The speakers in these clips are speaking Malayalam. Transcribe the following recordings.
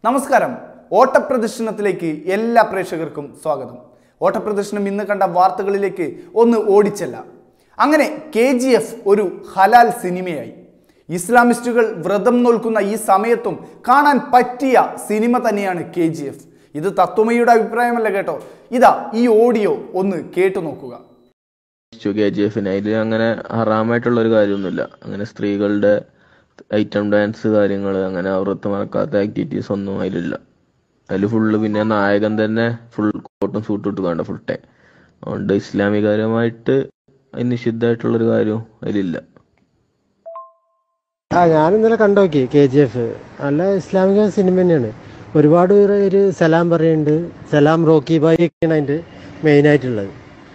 നമസ്കാരം ഓട്ടപ്രദർശനത്തിലേക്ക് എല്ലാ പ്രേക്ഷകർക്കും സ്വാഗതം ഓട്ടപ്രദർശനം ഇന്ന് കണ്ട വാർത്തകളിലേക്ക് ഒന്ന് ഓടിച്ചല്ല അങ്ങനെ കെ ജി എഫ് ഒരു ഹലാൽ സിനിമയായി ഇസ്ലാമിസ്റ്റുകൾ വ്രതം നോൽക്കുന്ന ഈ സമയത്തും കാണാൻ പറ്റിയ സിനിമ തന്നെയാണ് കെ ജി എഫ് ഇത് തത്വമയുടെ അഭിപ്രായമല്ല കേട്ടോ ഇതാ ഈ ഓഡിയോ ഒന്ന് കേട്ടു നോക്കുക കെ ജി എഫിന് അതിൽ അങ്ങനെ ഹറാമായിട്ടുള്ള ഒരു കാര്യമൊന്നുമില്ല അങ്ങനെ സ്ത്രീകളുടെ ഐറ്റം ഡാൻസ് കാര്യങ്ങൾ അങ്ങനെ വൃത്ത് മറക്കാത്ത ആക്ടിവിറ്റീസ് ഒന്നും അതിലില്ല അതിൽ ഫുള്ള് പിന്നെ നായകൻ തന്നെ ഫുൾ കോട്ടും സൂട്ടും ഇട്ട് വേണ്ട ഫുൾ ടൈം അതുകൊണ്ട് ഇസ്ലാമികപരമായിട്ട് അതിന് നിഷിദ്ധമായിട്ടുള്ളൊരു കാര്യവും അതിലില്ല ആ ഞാൻ ഇന്നലെ കണ്ടോക്കി കെ ജി എഫ് നല്ല ഇസ്ലാമിക സിനിമ തന്നെയാണ് ഒരുപാട് പേര് സലാം പറയുന്നുണ്ട് സലാം റോക്കി ബായി ഒക്കെയാണ് അതിൻ്റെ മെയിനായിട്ടുള്ളത്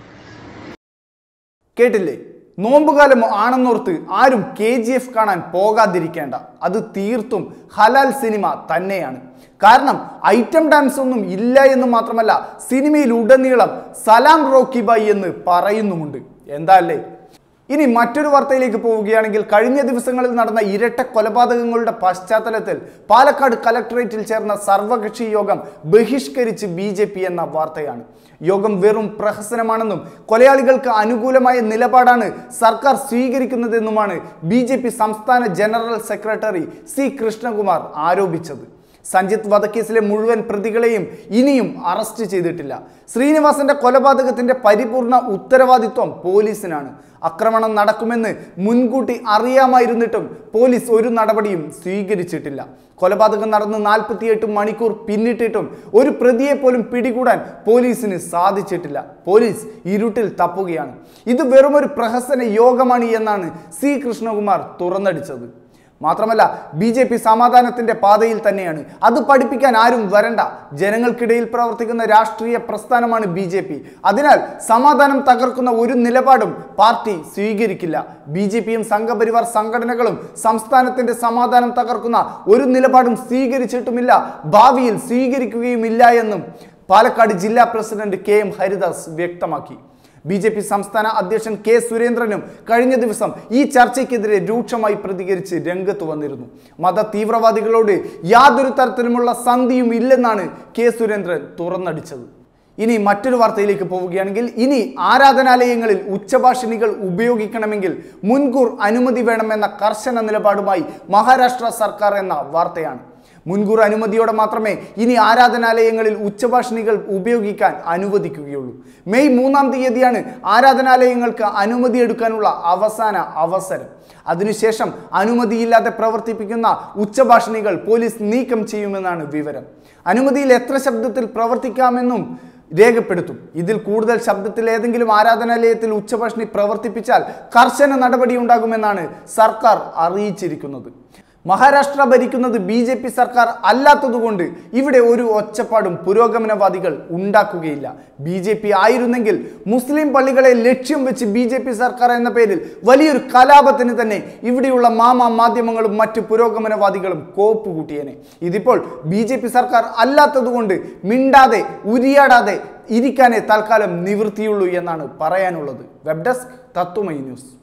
കേട്ടില്ലേ നോമ്പുകാലം ആണെന്നോർത്ത് ആരും കെ ജി എഫ് കാണാൻ പോകാതിരിക്കേണ്ട അത് തീർത്തും ഹലാൽ സിനിമ തന്നെയാണ് കാരണം ഐറ്റം ഡാൻസ് ഒന്നും ഇല്ല എന്ന് മാത്രമല്ല സിനിമയിൽ ഉടനീളം സലാം റോക്കി ബായി എന്ന് പറയുന്നുമുണ്ട് എന്താ അല്ലേ ഇനി മറ്റൊരു വാർത്തയിലേക്ക് പോവുകയാണെങ്കിൽ കഴിഞ്ഞ ദിവസങ്ങളിൽ നടന്ന ഇരട്ട കൊലപാതകങ്ങളുടെ പശ്ചാത്തലത്തിൽ പാലക്കാട് കലക്ടറേറ്റിൽ ചേർന്ന സർവകക്ഷി യോഗം ബഹിഷ്കരിച്ച് ബി എന്ന വാർത്തയാണ് യോഗം വെറും പ്രഹസനമാണെന്നും കൊലയാളികൾക്ക് അനുകൂലമായ നിലപാടാണ് സർക്കാർ സ്വീകരിക്കുന്നതെന്നുമാണ് ബി സംസ്ഥാന ജനറൽ സെക്രട്ടറി സി കൃഷ്ണകുമാർ ആരോപിച്ചത് സഞ്ജിത്ത് വധക്കേസിലെ മുഴുവൻ പ്രതികളെയും ഇനിയും അറസ്റ്റ് ചെയ്തിട്ടില്ല ശ്രീനിവാസന്റെ കൊലപാതകത്തിന്റെ പരിപൂർണ ഉത്തരവാദിത്വം പോലീസിനാണ് ആക്രമണം നടക്കുമെന്ന് മുൻകൂട്ടി അറിയാമായിരുന്നിട്ടും പോലീസ് ഒരു നടപടിയും സ്വീകരിച്ചിട്ടില്ല കൊലപാതകം നടന്ന് നാൽപ്പത്തിയെട്ട് മണിക്കൂർ പിന്നിട്ടിട്ടും ഒരു പ്രതിയെ പോലും പിടികൂടാൻ പോലീസിന് സാധിച്ചിട്ടില്ല പോലീസ് ഇരുട്ടിൽ തപ്പുകയാണ് ഇത് വെറുമൊരു പ്രഹസന യോഗമാണ് എന്നാണ് സി കൃഷ്ണകുമാർ തുറന്നടിച്ചത് മാത്രമല്ല ബി ജെ പി സമാധാനത്തിന്റെ പാതയിൽ തന്നെയാണ് അത് പഠിപ്പിക്കാൻ ആരും വരണ്ട ജനങ്ങൾക്കിടയിൽ പ്രവർത്തിക്കുന്ന രാഷ്ട്രീയ പ്രസ്ഥാനമാണ് ബി ജെ പി അതിനാൽ സമാധാനം തകർക്കുന്ന ഒരു നിലപാടും പാർട്ടി സ്വീകരിക്കില്ല ബി ജെ പിയും സംഘപരിവാർ സംഘടനകളും സംസ്ഥാനത്തിന്റെ സമാധാനം തകർക്കുന്ന ഒരു നിലപാടും സ്വീകരിച്ചിട്ടുമില്ല ഭാവിയിൽ സ്വീകരിക്കുകയുമില്ല എന്നും പാലക്കാട് ജില്ലാ പ്രസിഡന്റ് കെ എം ഹരിദാസ് വ്യക്തമാക്കി ബി ജെ പി സംസ്ഥാന അധ്യക്ഷൻ കെ സുരേന്ദ്രനും കഴിഞ്ഞ ദിവസം ഈ ചർച്ചയ്ക്കെതിരെ രൂക്ഷമായി പ്രതികരിച്ച് രംഗത്ത് വന്നിരുന്നു മത തീവ്രവാദികളോട് യാതൊരു തരത്തിലുമുള്ള സന്ധിയും ഇല്ലെന്നാണ് കെ സുരേന്ദ്രൻ തുറന്നടിച്ചത് ഇനി മറ്റൊരു വാർത്തയിലേക്ക് പോവുകയാണെങ്കിൽ ഇനി ആരാധനാലയങ്ങളിൽ ഉച്ചഭാഷിണികൾ ഉപയോഗിക്കണമെങ്കിൽ മുൻകൂർ അനുമതി വേണമെന്ന കർശന നിലപാടുമായി മഹാരാഷ്ട്ര സർക്കാർ എന്ന വാർത്തയാണ് മുൻകൂർ അനുമതിയോടെ മാത്രമേ ഇനി ആരാധനാലയങ്ങളിൽ ഉച്ചഭാഷിണികൾ ഉപയോഗിക്കാൻ അനുവദിക്കുകയുള്ളൂ മെയ് മൂന്നാം തീയതിയാണ് ആരാധനാലയങ്ങൾക്ക് അനുമതി എടുക്കാനുള്ള അവസാന അവസരം അതിനുശേഷം അനുമതിയില്ലാതെ പ്രവർത്തിപ്പിക്കുന്ന ഉച്ചഭാഷിണികൾ പോലീസ് നീക്കം ചെയ്യുമെന്നാണ് വിവരം അനുമതിയിൽ എത്ര ശബ്ദത്തിൽ പ്രവർത്തിക്കാമെന്നും രേഖപ്പെടുത്തും ഇതിൽ കൂടുതൽ ശബ്ദത്തിൽ ഏതെങ്കിലും ആരാധനാലയത്തിൽ ഉച്ചഭാഷിണി പ്രവർത്തിപ്പിച്ചാൽ കർശന നടപടി ഉണ്ടാകുമെന്നാണ് സർക്കാർ അറിയിച്ചിരിക്കുന്നത് മഹാരാഷ്ട്ര ഭരിക്കുന്നത് ബി ജെ പി സർക്കാർ അല്ലാത്തതുകൊണ്ട് ഇവിടെ ഒരു ഒച്ചപ്പാടും പുരോഗമനവാദികൾ ഉണ്ടാക്കുകയില്ല ബി ജെ പി ആയിരുന്നെങ്കിൽ മുസ്ലിം പള്ളികളെ ലക്ഷ്യം വെച്ച് ബി ജെ പി സർക്കാർ എന്ന പേരിൽ വലിയൊരു കലാപത്തിന് തന്നെ ഇവിടെയുള്ള മാമ മാധ്യമങ്ങളും മറ്റു പുരോഗമനവാദികളും കോപ്പ് കൂട്ടിയേനെ ഇതിപ്പോൾ ബി ജെ പി സർക്കാർ അല്ലാത്തതുകൊണ്ട് മിണ്ടാതെ ഉരിയാടാതെ ഇരിക്കാനേ തൽക്കാലം നിവൃത്തിയുള്ളൂ എന്നാണ് പറയാനുള്ളത് വെബ് ഡെസ്ക് തത്വമൈ ന്യൂസ്